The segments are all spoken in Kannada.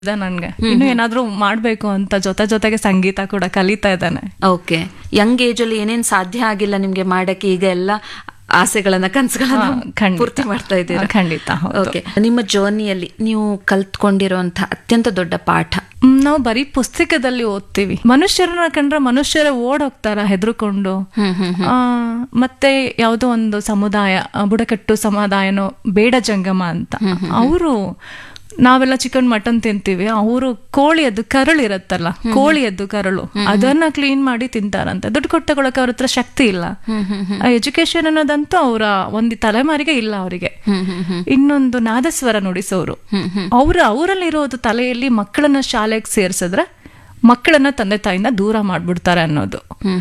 ಇದೆ ನನ್ಗೆ ಇನ್ನು ಏನಾದ್ರೂ ಮಾಡ್ಬೇಕು ಅಂತ ಜೊತೆ ಜೊತೆಗೆ ಸಂಗೀತ ಕೂಡ ಕಲಿತಾ ಇದ್ದಾನೆ ಓಕೆ ಯಂಗ್ ಏಜ್ ಅಲ್ಲಿ ಏನೇನ್ ಸಾಧ್ಯ ಆಗಿಲ್ಲ ನಿಮ್ಗೆ ಮಾಡಕ್ಕೆ ಈಗ ಎಲ್ಲ ಆಸೆಗಳನ್ನ ಕನಸುಗಳನ್ನ ಹಾ, ಖಂಡಿತ. ಪೂರ್ತಿ ಮಾಡ್ತಾ ಇದ್ದೀರಾ ಹಾ, ಖಂಡಿತ, ಹೌದು. ಓಕೆ ನಿಮ್ಮ ಜರ್ನಿಯಲ್ಲಿ ನೀವು ಕಲ್ತ್ಕೊಂಡಿರುವಂತಹ ಅತ್ಯಂತ ದೊಡ್ಡ ಪಾಠ ಹ್ಮ್, ನಾವು ಬರೀ ಪುಸ್ತಕದಲ್ಲಿ ಓದ್ತೀವಿ ಮನುಷ್ಯರನ್ನ ಕಂಡ್ರೆ ಮನುಷ್ಯರೇ ಓಡ್ ಹೋಗ್ತಾರ ಹೆದರ್ಕೊಂಡು ಆ, ಮತ್ತೆ ಯಾವುದೋ ಒಂದು ಸಮುದಾಯ ಆ, ಬುಡಕಟ್ಟು ಸಮುದಾಯನೋ ಬೇಡ ಜಂಗಮ ಅಂತ ಅವರು ನಾವೆಲ್ಲ ಚಿಕನ್ ಮಟನ್ ತಿಂತೀವಿ ಅವರು ಕೋಳಿಯದ್ದು ಕರಳು ಇರತ್ತಲ್ಲ ಕೋಳಿಯದ್ದು ಕರಳು ಅದನ್ನ ಕ್ಲೀನ್ ಮಾಡಿ ತಿಂತಾರಂತೆ ದುಡ್ಡು ಕೊಟ್ಟು ತಗೊಳಕ್ ಅವ್ರ ಹತ್ರ ಶಕ್ತಿ ಇಲ್ಲ ಎಜುಕೇಶನ್ ಅನ್ನೋದಂತೂ ಅವರ ಒಂದು ತಲೆಮಾರಿಗೆ ಇಲ್ಲ ಅವರಿಗೆ ಇನ್ನೊಂದು ನಾದಸ್ವರ ನುಡಿಸೋರು ಅವ್ರ ಅವರಲ್ಲಿರೋದು ತಲೆಯಲ್ಲಿ ಮಕ್ಕಳನ್ನ ಶಾಲೆಗೆ ಸೇರ್ಸಿದ್ರೆ ಮಕ್ಕಳನ್ನ ತಂದೆ ತಾಯಿಯಿಂದ ದೂರ ಮಾಡ್ಬಿಡ್ತಾರೆ ಅನ್ನೋದು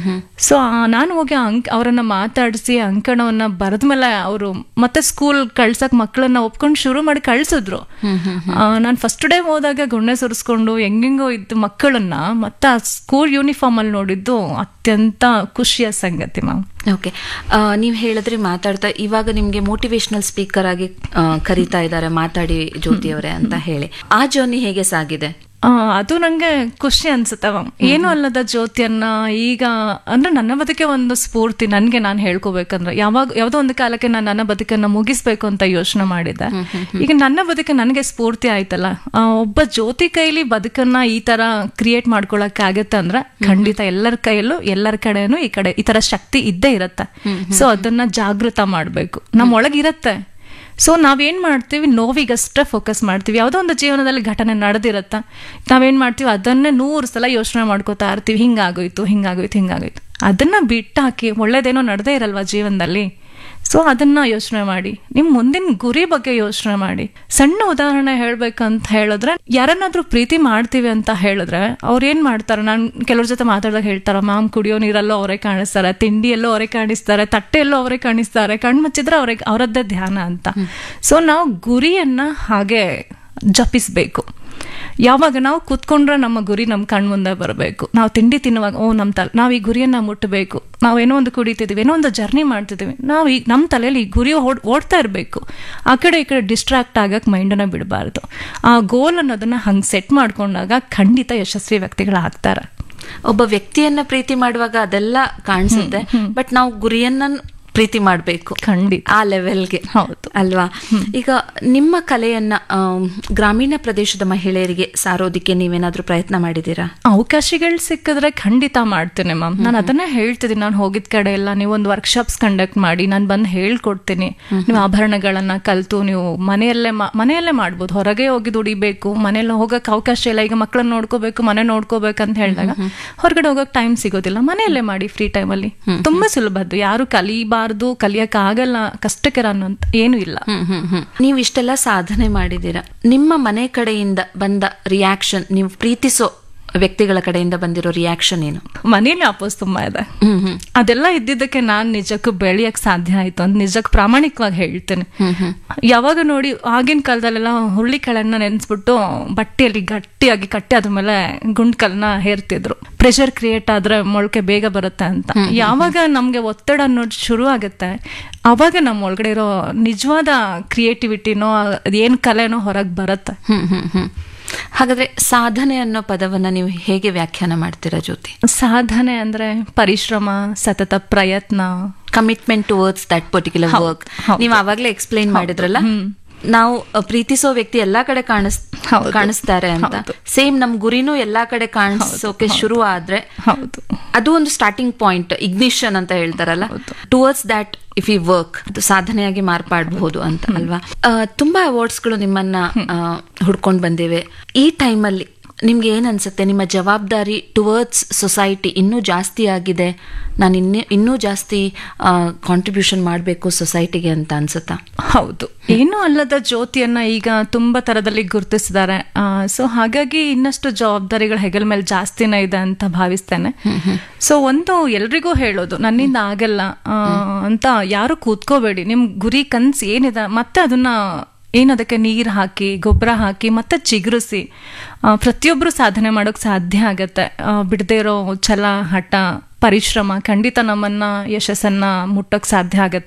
ಸೊ ನಾನು ಹೋಗಿ ಅಂಕ್ ಅವರನ್ನ ಮಾತಾಡಿಸಿ ಅಂಕಣವನ್ನ ಬರೆದ್ಮೇಲೆ ಅವರು ಮತ್ತೆ ಸ್ಕೂಲ್ ಕಳ್ಸಕ್ ಮಕ್ಕಳನ್ನ ಒಪ್ಕೊಂಡು ಶುರು ಮಾಡಿ ಕಳ್ಸಿದ್ರು ನಾನು ಫಸ್ಟ್ ಡೇ ಹೋದಾಗ ಗುಣ್ಣೆ ಸುರಿಸ್ಕೊಂಡು ಹೆಂಗೆಂಗೋ ಇದ್ದು ಮಕ್ಕಳನ್ನ ಮತ್ತೆ ಆ ಸ್ಕೂಲ್ ಯೂನಿಫಾರ್ಮ್ ಅಲ್ಲಿ ನೋಡಿದ್ದು ಅತ್ಯಂತ ಖುಷಿಯ ಸಂಗತಿ ಮ್ಯಾಮ್ ಓಕೆ ನೀವು ಹೇಳಿದ್ರಿ ಮಾತಾಡ್ತಾ ಇವಾಗ ನಿಮ್ಗೆ ಮೋಟಿವೇಶನಲ್ ಸ್ಪೀಕರ್ ಆಗಿ ಆ, ಕರೀತಾ ಇದ್ದಾರೆ ಮಾತಾಡಿ ಜ್ಯೋತಿ ಅವರೇ ಅಂತ ಹೇಳಿ ಆ ಜರ್ನಿ ಹೇಗೆ ಸಾಗಿದೆ ಆ, ಅದು ನಂಗೆ ಖುಷಿ ಅನ್ಸುತ್ತೆ ಮ್ಯಾಮ್ ಏನು ಅಲ್ಲದ ಜ್ಯೋತಿಯನ್ನ ಈಗ ಅಂದ್ರೆ ನನ್ನ ಬದುಕೆ ಒಂದು ಸ್ಫೂರ್ತಿ ನನ್ಗೆ ನಾನು ಹೇಳ್ಕೋಬೇಕಂದ್ರೆ ಯಾವಾಗ ಯಾವ್ದೋ ಒಂದು ಕಾಲಕ್ಕೆ ನಾನು ನನ್ನ ಬದುಕನ್ನ ಮುಗಿಸ್ಬೇಕು ಅಂತ ಯೋಚನೆ ಮಾಡಿದ್ದೆ ಈಗ ನನ್ನ ಬದುಕೆ ನನಗೆ ಸ್ಫೂರ್ತಿ ಆಯ್ತಲ್ಲ ಆ, ಒಬ್ಬ ಜ್ಯೋತಿ ಕೈಲಿ ಬದುಕನ್ನ ಈ ತರ ಕ್ರಿಯೇಟ್ ಮಾಡ್ಕೊಳಕ್ ಆಗತ್ತೆ ಅಂದ್ರೆ ಖಂಡಿತ ಎಲ್ಲರ ಕೈಯಲ್ಲೂ ಎಲ್ಲರ ಕಡೆನೂ ಈ ಕಡೆ ಈ ತರ ಶಕ್ತಿ ಇದ್ದೇ ಇರತ್ತೆ ಸೊ ಅದನ್ನ ಜಾಗೃತ ಮಾಡ್ಬೇಕು ನಮ್ಮ ಒಳಗಿರತ್ತೆ ಸೊ ನಾವೇನ್ ಮಾಡ್ತೀವಿ ನೋವಿಗಷ್ಟೇ ಫೋಕಸ್ ಮಾಡ್ತೀವಿ ಯಾವುದೋ ಒಂದು ಜೀವನದಲ್ಲಿ ಘಟನೆ ನಡೆದಿರತ್ತ ನಾವೇನ್ ಮಾಡ್ತೀವಿ ಅದನ್ನೇ ನೂರು ಸಲ ಯೋಚನೆ ಮಾಡ್ಕೋತಾ ಇರ್ತೀವಿ ಹಿಂಗಾಗೋಯ್ತು ಹಿಂಗಾಗೋಯ್ತು ಹಿಂಗಾಗೋಯ್ತು ಅದನ್ನ ಬಿಟ್ಟು ಹಾಕಿ ಒಳ್ಳೇದೇನೋ ನಡೆದೇ ಇರಲ್ವಾ ಜೀವನದಲ್ಲಿ ಸೊ ಅದನ್ನ ಯೋಚನೆ ಮಾಡಿ ನಿಮ್ ಮುಂದಿನ ಗುರಿ ಬಗ್ಗೆ ಯೋಚನೆ ಮಾಡಿ ಸಣ್ಣ ಉದಾಹರಣೆ ಹೇಳ್ಬೇಕಂತ ಹೇಳಿದ್ರೆ ಯಾರನ್ನಾದ್ರೂ ಪ್ರೀತಿ ಮಾಡ್ತೀವಿ ಅಂತ ಹೇಳಿದ್ರೆ ಅವ್ರು ಏನ್ ಮಾಡ್ತಾರೆ ನಾನು ಕೆಲವ್ರ ಜೊತೆ ಮಾತಾಡಿದಾಗ ಹೇಳ್ತಾರ ಮ್ಯಾಮ್ ಕುಡಿಯೋ ನೀರಲ್ಲೂ ಅವರೇ ಕಾಣಿಸ್ತಾರೆ ತಿಂಡಿಯಲ್ಲೂ ಅವರೇ ಕಾಣಿಸ್ತಾರೆ ತಟ್ಟೆಯಲ್ಲೂ ಅವರೇ ಕಾಣಿಸ್ತಾರೆ ಕಣ್ ಮುಚ್ಚಿದ್ರೆ ಅವ್ರಿಗೆ ಅವರದ್ದೇ ಧ್ಯಾನ ಅಂತ ಸೊ ನಾವು ಗುರಿಯನ್ನ ಹಾಗೆ ಜಪಿಸ್ಬೇಕು ಯಾವಾಗ ನಾವು ಕೂತ್ಕೊಂಡ್ರೆ ನಮ್ಮ ಗುರಿ ನಮ್ಮ ಕಣ್ ಮುಂದೆ ಬರಬೇಕು ನಾವು ತಿಂಡಿ ತಿನ್ನುವಾಗ ಓ ನಮ್ಮ ತಲೆ ನಾವು ಈ ಗುರಿಯನ್ನ ಮುಟ್ಟಬೇಕು ನಾವು ಏನೋ ಒಂದು ಕುಡಿತಿದ್ದೀವಿ ಏನೋ ಒಂದು ಜರ್ನಿ ಮಾಡ್ತಿದ್ದೀವಿ ನಾವು ಈ ನಮ್ಮ ತಲೆಯಲ್ಲಿ ಈ ಗುರಿ ಓಡ್ ಓಡ್ತಾ ಇರಬೇಕು ಆ ಕಡೆ ಈ ಕಡೆ ಡಿಸ್ಟ್ರಾಕ್ಟ್ ಆಗಕ್ಕೆ ಮೈಂಡನ್ನ ಬಿಡಬಾರ್ದು ಆ ಗೋಲ್ ಅನ್ನೋದನ್ನ ಹಂಗೆ ಸೆಟ್ ಮಾಡ್ಕೊಂಡಾಗ ಖಂಡಿತ ಯಶಸ್ವಿ ವ್ಯಕ್ತಿಗಳಾಗ್ತಾರೆ ಒಬ್ಬ ವ್ಯಕ್ತಿಯನ್ನ ಪ್ರೀತಿ ಮಾಡುವಾಗ ಅದೆಲ್ಲ ಕಾಣಿಸುತ್ತೆ ಬಟ್ ನಾವು ಗುರಿಯನ್ನ ಪ್ರೀತಿ ಮಾಡಬೇಕು ಖಂಡಿತ ಆ ಲೆವೆಲ್ಗೆ ಹೌದು. ಅಲ್ವಾ ಈಗ ನಿಮ್ಮ ಕಲೆಯನ್ನ ಆಮ್, ಗ್ರಾಮೀಣ ಪ್ರದೇಶದ ಮಹಿಳೆಯರಿಗೆ ಸಾರೋದಿಕ್ಕೆ ನೀವೇನಾದ್ರೂ ಪ್ರಯತ್ನ ಮಾಡಿದ್ದೀರಾ ಅವಕಾಶಗಳು ಸಿಕ್ಕಿದ್ರೆ ಖಂಡಿತ ಮಾಡ್ತೇನೆ ಮ್ಯಾಮ್ ನಾನು ಅದನ್ನೇ ಹೇಳ್ತಿದ್ದೀನಿ ನಾನು ಹೋಗಿದ ಕಡೆ ಎಲ್ಲ ನೀವು ಒಂದು ವರ್ಕ್ಶಾಪ್ಸ್ ಕಂಡಕ್ಟ್ ಮಾಡಿ ನಾನು ಬಂದು ಹೇಳ್ಕೊಡ್ತೀನಿ ನೀವು ಆಭರಣಗಳನ್ನ ಕಲ್ತು ನೀವು ಮನೆಯಲ್ಲೇ ಮಾ- ಮನೆಯಲ್ಲೇ ಮಾಡ್ಬೋದು ಹೊರಗೆ ಹೋಗಿ ದುಡಿಬೇಕು ಮನೆಯಲ್ಲ ಹೋಗಕ್ ಅವಕಾಶ ಇಲ್ಲ ಈಗ ಮಕ್ಕಳನ್ನ ನೋಡ್ಕೋಬೇಕು ಮನೆ ನೋಡ್ಕೋಬೇಕು ಅಂತ ಹೇಳಿದಾಗ ಹೊರಗಡೆ ಹೋಗಕ್ ಟೈಮ್ ಸಿಗೋದಿಲ್ಲ ಮನೆಯಲ್ಲೇ ಮಾಡಿ ಫ್ರೀ ಟೈಮಲ್ಲಿ ತುಂಬಾ ಸುಲಭದ್ದು ಯಾರು ಕಲಿಬಾರ್ದು ಕಲಿಯಕ್ ಆಗಲ್ಲ ಕಷ್ಟಕರ ಅನ್ನೋಂತ ಏನು ಇಲ್ಲ ಹ್ಮ್ ಹ್ಮ್ ಹ್ಮ್ ನೀವು ಇಷ್ಟೆಲ್ಲ ಸಾಧನೆ ಮಾಡಿದ್ದೀರಾ ನಿಮ್ಮ ಮನೆ ಕಡೆಯಿಂದ ಬಂದ ರಿಯಾಕ್ಷನ್ ನೀವು ಪ್ರೀತಿಸೋ ವ್ಯಕ್ತಿಗಳ ಕಡೆಯಿಂದ ಬಂದಿರೋ ರಿಯಾಕ್ಷನ್ ಏನು ಮನೇಲಿ ಅಪೋಸ್ ತುಂಬಾ ಇದೆ ಹ್ಮ್ ಹ್ಮ್ ಅದೆಲ್ಲ ಇದ್ದಿದ್ದಕ್ಕೆ ನಾನ್ ನಿಜಕ್ಕೂ ಬೆಳೆಯಕ್ ಸಾಧ್ಯ ಆಯ್ತು ಅಂತ ನಿಜಕ್ಕೆ ಪ್ರಾಮಾಣಿಕವಾಗಿ ಹೇಳ್ತೇನೆ ಯಾವಾಗ ನೋಡಿ ಆಗಿನ ಕಾಲದಲ್ಲೆಲ್ಲ ಹುಳ್ಳಿ ಕಾಳನ್ನ ನೆನ್ಸ್ಬಿಟ್ಟು ಬಟ್ಟೆಯಲ್ಲಿ ಗಟ್ಟಿಯಾಗಿ ಕಟ್ಟಿ ಅದ್ರ ಮೇಲೆ ಗುಂಡ್ಕಲ್ನ ಹೇರ್ತಿದ್ರು ಪ್ರೆಷರ್ ಕ್ರಿಯೇಟ್ ಆದ್ರೆ ಮೊಳಕೆ ಬೇಗ ಬರುತ್ತೆ ಅಂತ ಯಾವಾಗ ನಮ್ಗೆ ಒತ್ತಡ ಅನ್ನೋದು ಶುರು ಆಗುತ್ತೆ ಅವಾಗ ನಮ್ಮ ಒಳಗಡೆ ಇರೋ ನಿಜವಾದ ಕ್ರಿಯೇಟಿವಿಟಿನೋ ಏನ್ ಕಲೆನೋ ಹೊರಗೆ ಬರುತ್ತೆ ಹ್ಮ್ ಹ್ಮ್ ಹ್ಮ್ ಹಾಗಾದ್ರೆ ಸಾಧನೆ ಅನ್ನೋ ಪದವನ್ನ ನೀವು ಹೇಗೆ ವ್ಯಾಖ್ಯಾನ ಮಾಡ್ತೀರಾ ಜ್ಯೋತಿ ಸಾಧನೆ ಅಂದ್ರೆ ಪರಿಶ್ರಮ ಸತತ ಪ್ರಯತ್ನ ಕಮಿಟ್ಮೆಂಟ್ ಟುವರ್ಡ್ಸ್ ದಟ್ ಪರ್ಟಿಕ್ಯುಲರ್ ಹೌದು, ವರ್ಕ್ ಹೌದು. ನೀವು ಅವಾಗ್ಲೇ ಎಕ್ಸ್ಪ್ಲೈನ್ ಮಾಡಿದ್ರಲ್ಲ ನಾವು ಅ, ಪ್ರೀತಿಸೋ ವ್ಯಕ್ತಿ ಎಲ್ಲಾ ಕಡೆ ಕಾಣಿಸ್ ಹೌದು. ಕಾಣಿಸ್ತಾರೆ ಅಂತ ಹೌದು. ಸೇಮ್ ನಮ್ ಗುರಿನೂ ಎಲ್ಲಾ ಕಡೆ ಕಾಣಿಸೋಕೆ ಶುರು ಆದ್ರೆ ಹೌದು ಅದು ಒಂದು ಸ್ಟಾರ್ಟಿಂಗ್ ಪಾಯಿಂಟ್ ಇಗ್ನಿಷನ್ ಅಂತ ಹೇಳ್ತಾರಲ್ಲ towards that if you work ಅದು ಸಾಧನೆಯಾಗಿ ಮಾರ್ಪಾಡಬಹುದು ಅಂತ ಅಲ್ವಾ ಆ, ತುಂಬಾ ಅವಾರ್ಡ್ಸ್ಗಳು ನಿಮ್ಮನ್ನ ಹುಡ್ಕೊಂಡು ಬಂದಿವೆ ಈ ಟೈಮಲ್ಲಿ ನಿಮ್ಗೆ ಏನ್ ಅನ್ಸುತ್ತೆ ನಿಮ್ಮ ಜವಾಬ್ದಾರಿ ಟುವರ್ಡ್ಸ್ ಸೊಸೈಟಿ ಇನ್ನೂ ಜಾಸ್ತಿ ಆಗಿದೆ ನಾನು ಇನ್ನೂ ಇನ್ನೂ ಜಾಸ್ತಿ ಕಾಂಟ್ರಿಬ್ಯೂಷನ್ ಮಾಡಬೇಕು ಸೊಸೈಟಿಗೆ ಅಂತ ಅನ್ಸುತ್ತಾ ಹೌದು ಏನು ಅಲ್ಲದ ಜ್ಯೋತಿಯನ್ನ ಈಗ ತುಂಬಾ ತರದಲ್ಲಿ ಗುರುತಿಸಿದ್ದಾರೆ ಸೊ ಹಾಗಾಗಿ ಇನ್ನಷ್ಟು ಜವಾಬ್ದಾರಿಗಳು ಹೆಗಲ ಮೇಲೆ ಜಾಸ್ತಿನೇ ಇದೆ ಅಂತ ಭಾವಿಸ್ತೇನೆ ಸೊ ಒಂದು ಎಲ್ರಿಗೂ ಹೇಳೋದು ನನ್ನಿಂದ ಆಗಲ್ಲ ಆ, ಅಂತ ಯಾರು ಕೂತ್ಕೋಬೇಡಿ ನಿಮ್ ಗುರಿ ಕನ್ಸ್ ಏನಿದೆ ಮತ್ತೆ ಅದನ್ನ ಏನದಕ್ಕೆ ನೀರು ಹಾಕಿ ಗೊಬ್ಬರ ಹಾಕಿ ಮತ್ತೆ ಚಿಗುರಿಸಿ ಆ, ಪ್ರತಿಯೊಬ್ರು ಸಾಧನೆ ಮಾಡೋಕ್ ಸಾಧ್ಯ ಆಗತ್ತೆ ಆ, ಬಿಡದೇ ಇರೋ ಛಲ ಹಠ ಪರಿಶ್ರಮ ಖಂಡಿತ ನಮ್ಮನ್ನ ಯಶಸ್ಸನ್ನ ಮುಟ್ಟೋಕ್ ಸಾಧ್ಯ ಆಗತ್ತೆ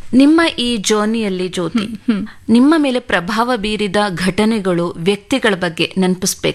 ನಿಮ್ಮ ಈ ಜರ್ನಿಯಲ್ಲಿ ಜ್ಯೋತಿ ನಿಮ್ಮ ಮೇಲೆ ಪ್ರಭಾವ ಬೀರಿದ ಘಟನೆಗಳು ವ್ಯಕ್ತಿಗಳ ಬಗ್ಗೆ ನೆನಪಿಸ್ಬೇಕು